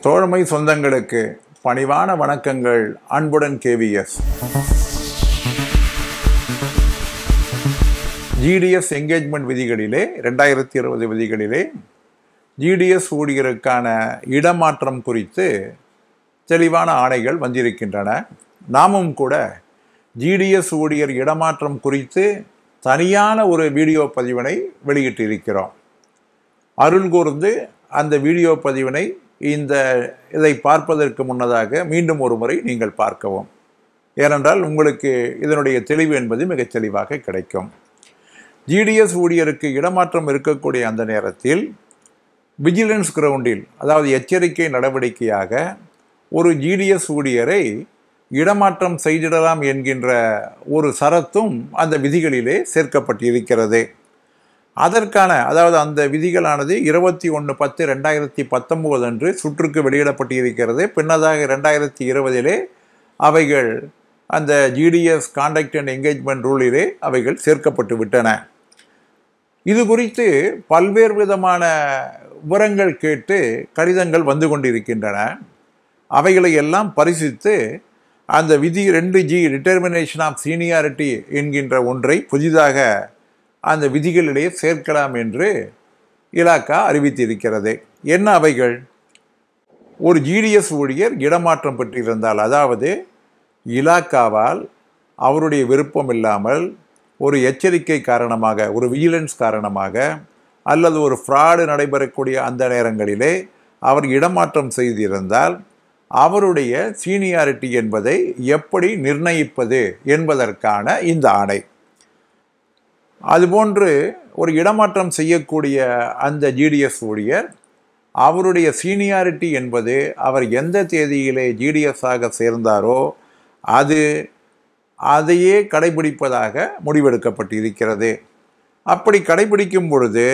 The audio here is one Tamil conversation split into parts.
தோழமை சொந்தங்களுக்கு பணிவான வணக்கங்கள் அன்புடன் கேவிஎஸ் ஜிடிஎஸ் என்கேஜ்மெண்ட் விதிகளிலே ரெண்டாயிரத்தி இருபது விதிகளிலே ஜிடிஎஸ் ஊழியருக்கான இடமாற்றம் குறித்து தெளிவான ஆணைகள் வந்திருக்கின்றன நாமும் கூட ஜிடிஎஸ் ஊழியர் இடமாற்றம் குறித்து தனியான ஒரு வீடியோ பதிவினை வெளியிட்டிருக்கிறோம் அருள் கூர்ந்து அந்த வீடியோ பதிவினை இந்த இதை பார்ப்பதற்கு முன்னதாக மீண்டும் ஒரு முறை நீங்கள் பார்க்கவும் ஏனென்றால் உங்களுக்கு இதனுடைய தெளிவு என்பது மிகச் தெளிவாக கிடைக்கும் ஜிடிஎஸ் ஊழியருக்கு இடமாற்றம் இருக்கக்கூடிய அந்த நேரத்தில் விஜிலன்ஸ் கிரவுண்டில் அதாவது எச்சரிக்கை நடவடிக்கையாக ஒரு ஜிடிஎஸ் ஊழியரை இடமாற்றம் செய்திடலாம் என்கின்ற ஒரு சரத்தும் அந்த விதிகளிலே சேர்க்கப்பட்டிருக்கிறது அதற்கான அதாவது அந்த விதிகளானது இருபத்தி ஒன்று பத்து ரெண்டாயிரத்தி பத்தொம்போது அன்று சுற்றுக்கு வெளியிடப்பட்டிருக்கிறது பின்னதாக ரெண்டாயிரத்தி இருபதிலே அவைகள் அந்த ஜிடிஎஸ் கான்டக்ட் அண்ட் என்கேஜ்மெண்ட் ரூலிலே அவைகள் சேர்க்கப்பட்டு விட்டன இது குறித்து பல்வேறு விதமான விவரங்கள் கேட்டு கடிதங்கள் வந்து கொண்டிருக்கின்றன அவைகளை எல்லாம் பரிசித்து அந்த விதி ரெண்டு ஜி டிட்டர்மினேஷன் ஆஃப் சீனியாரிட்டி என்கின்ற ஒன்றை புதிதாக அந்த விதிகளிடையே சேர்க்கலாம் என்று இலாக்கா அறிவித்திருக்கிறது என்ன அவைகள் ஒரு ஜிடிஎஸ் ஊழியர் இடமாற்றம் பெற்றிருந்தால் அதாவது இலாக்காவால் அவருடைய விருப்பம் இல்லாமல் ஒரு எச்சரிக்கை காரணமாக ஒரு விஜிலன்ஸ் காரணமாக அல்லது ஒரு ஃப்ராடு நடைபெறக்கூடிய அந்த நேரங்களிலே அவர் இடமாற்றம் செய்திருந்தால் அவருடைய சீனியாரிட்டி என்பதை எப்படி நிர்ணயிப்பது என்பதற்கான இந்த ஆணை அதுபோன்று ஒரு இடமாற்றம் செய்யக்கூடிய அந்த ஜிடிஎஸ் ஊழியர் அவருடைய சீனியாரிட்டி என்பது அவர் எந்த தேதியிலே ஜிடிஎஸ் ஆக சேர்ந்தாரோ அது அதையே கடைபிடிப்பதாக முடிவெடுக்கப்பட்டிருக்கிறது அப்படி கடைபிடிக்கும் பொழுது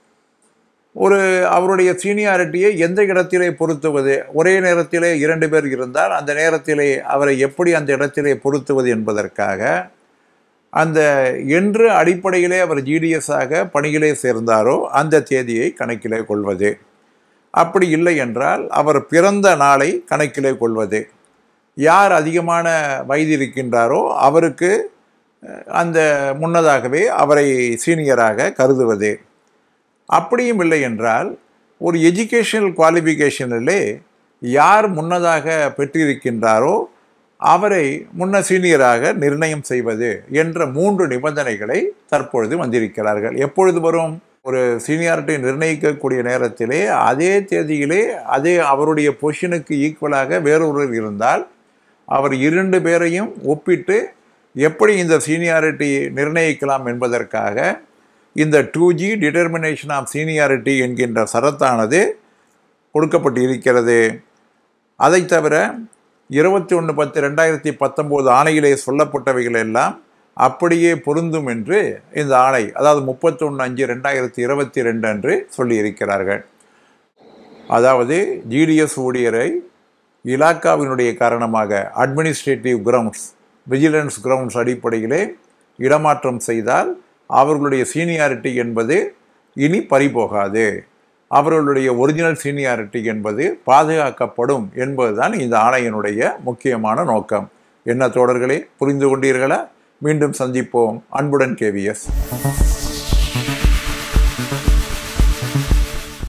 ஒரு அவருடைய சீனியாரிட்டியை எந்த இடத்திலே பொருத்துவது ஒரே நேரத்திலே இரண்டு பேர் இருந்தால் அந்த நேரத்திலே அவரை எப்படி அந்த இடத்திலே பொருத்துவது என்பதற்காக அந்த என்று அடிப்படையிலே அவர் ஜிடிஎஸ் ஆக பணியிலே சேர்ந்தாரோ அந்த தேதியை கணக்கிலே கொள்வது அப்படி இல்லை என்றால் அவர் பிறந்த நாளை கணக்கிலே கொள்வது யார் அதிகமான வயது இருக்கின்றாரோ அவருக்கு அந்த முன்னதாகவே அவரை சீனியராக கருதுவது அப்படியும் இல்லை என்றால் ஒரு எஜுகேஷனல் குவாலிஃபிகேஷனிலே யார் முன்னதாக பெற்றிருக்கின்றாரோ அவரை முன்ன சீனியராக நிர்ணயம் செய்வது என்ற மூன்று நிபந்தனைகளை தற்பொழுது வந்திருக்கிறார்கள் எப்பொழுது வரும் ஒரு சீனியாரிட்டி நிர்ணயிக்கக்கூடிய நேரத்திலே அதே தேதியிலே அதே அவருடைய பொசிஷனுக்கு ஈக்குவலாக வேறொருவர் இருந்தால் அவர் இரண்டு பேரையும் ஒப்பிட்டு எப்படி இந்த சீனியாரிட்டி நிர்ணயிக்கலாம் என்பதற்காக இந்த two G determination of seniority என்கின்ற சரத்தானது கொடுக்கப்பட்டு இருக்கிறது அதை தவிர இருபத்தி ஒன்று பத்து ரெண்டாயிரத்தி பத்தொம்போது ஆணையிலே சொல்லப்பட்டவைகள் எல்லாம் அப்படியே பொருந்தும் என்று இந்த ஆணை அதாவது முப்பத்தொன்று அஞ்சு ரெண்டாயிரத்தி இருபத்தி ரெண்டு அன்று சொல்லியிருக்கிறார்கள் அதாவது ஜிடிஎஸ் ஊழியரை இலாக்காவினுடைய காரணமாக அட்மினிஸ்ட்ரேட்டிவ் கிரவுண்ட்ஸ் விஜிலன்ஸ் கிரவுண்ட்ஸ் அடிப்படையிலே இடமாற்றம் செய்தால் அவர்களுடைய சீனியாரிட்டி என்பது இனி பறிபோகாது அவர்களுடைய ஒரிஜினல் சீனியாரிட்டி என்பது பாதுகாக்கப்படும் என்பதுதான் இந்த ஆணையினுடைய முக்கியமான நோக்கம் என்ன தோழர்களே புரிந்து கொண்டீர்களா மீண்டும் சந்திப்போம் அன்புடன் கேவிஎஸ்